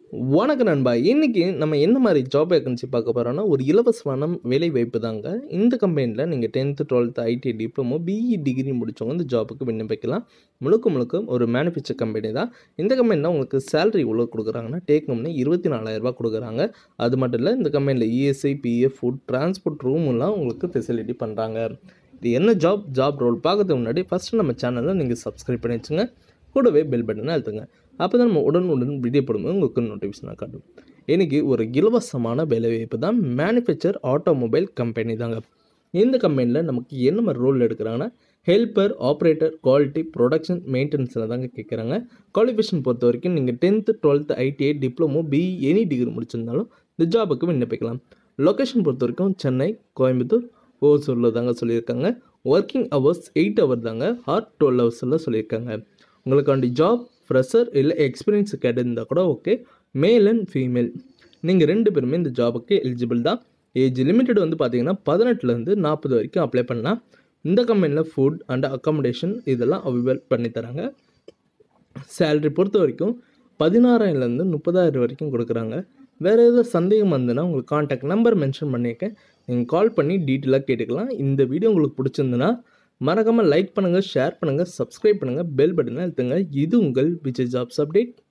வணக்கம் நண்பா இன்னைக்கு நம்ம என்ன மாதிரி ஜாப் வேகன்சி பார்க்க போகிறோம்னா ஒரு இலவசமான வேலை வாய்ப்பு தாங்க இந்த கம்பெனியில் நீங்கள் tenth twelfth IT diploma BE degree முடிச்சவங்க இந்த ஜாபுக்கு விண்ணப்பிக்கலாம் முழுக்க முழுக்க ஒரு மேனுஃபேக்சர் கம்பெனி தான் இந்த கம்பெனியில் உங்களுக்கு சேலரி இவ்வளோ கொடுக்குறாங்கன்னா டேக் கம்பெனி இருபத்தி நாலாயிரரூபா கொடுக்குறாங்க அது மட்டும் இல்லை இந்த கம்பெனியில் இஎஸ்ஐ பிஎஃப் ஃபுட் டிரான்ஸ்போர்ட் ரூம்லாம் உங்களுக்கு ஃபெசிலிட்டி பண்ணுறாங்க இது என்ன ஜாப் ஜாப் ரோல் பார்க்கறதுக்கு முன்னாடி ஃபஸ்ட்டு நம்ம சேனலை நீங்கள் சப்ஸ்கிரைப் பண்ணி வச்சுங்க கூடவே பெல் பட்டனை அழுத்துங்க அப்போ தான் நம்ம உடனுடன் வீடியோ போடும்போது உங்களுக்கு நோட்டிஃபிகேஷனாக காட்டும் இன்றைக்கி ஒரு இலவசமான வேலைவாய்ப்பு தான் மேனுஃபேக்சர் ஆட்டோமொபைல் கம்பெனி தாங்க இந்த கம்பெனியில் நமக்கு என்ன மாதிரி ரோல் எடுக்கிறாங்கன்னா ஹெல்ப்பர் ஆப்ரேட்டர் குவாலிட்டி ப்ரொடக்ஷன் மெயின்டெனன்ஸில் தாங்க கேட்குறாங்க குவாலிஃபிகேஷன் பொறுத்த வரைக்கும் நீங்கள் tenth twelfth ITI diploma BE any degree முடிச்சிருந்தாலும் இந்த ஜாபுக்கு விண்ணப்பிக்கலாம் லொக்கேஷன் பொறுத்த வரைக்கும் சென்னை கோயம்புத்தூர் ஓசூரில் தாங்க சொல்லியிருக்காங்க ஒர்க்கிங் ஹவர்ஸ் எயிட் ஹவர் தாங்க ஆர் டுவெல் ஹவர்ஸில் சொல்லியிருக்காங்க உங்களுக்காண்டி ஜாப் ஃப்ரெஷர் இல்லை எக்ஸ்பீரியன்ஸ் கேட்டிருந்தால் கூட ஓகே மேல் அண்ட் ஃபீமேல் நீங்கள் ரெண்டு பேருமே இந்த ஜாபுக்கு எலிஜிபிள் தான் ஏஜ் லிமிட்டட் வந்து பார்த்தீங்கன்னா பதினெட்டுலேருந்து நாற்பது வரைக்கும் அப்ளை பண்ணலாம் இந்த கம்பெனியில் ஃபுட் அண்ட் அக்காமடேஷன் இதெல்லாம் அவைலபிள் பண்ணி தராங்க சேலரி பொறுத்த வரைக்கும் பதினாறாயிரம்லேருந்து முப்பதாயிரம் வரைக்கும் கொடுக்குறாங்க வேறு ஏதாவது சந்தேகம் வந்ததுன்னா உங்களுக்கு காண்டாக்ட் நம்பர் மென்ஷன் பண்ணியிருக்கேன் நீங்கள் கால் பண்ணி டீட்டெயிலாக கேட்டுக்கலாம் இந்த வீடியோ உங்களுக்கு பிடிச்சிருந்துன்னா மறக்காமல் லைக் பண்ணுங்கள் ஷேர் பண்ணுங்கள் சப்ஸ்கிரைப் பண்ணுங்கள் பெல் பட்டனை அழுத்துங்க இது உங்கள் விஜய் ஜாப்ஸ் அப்டேட்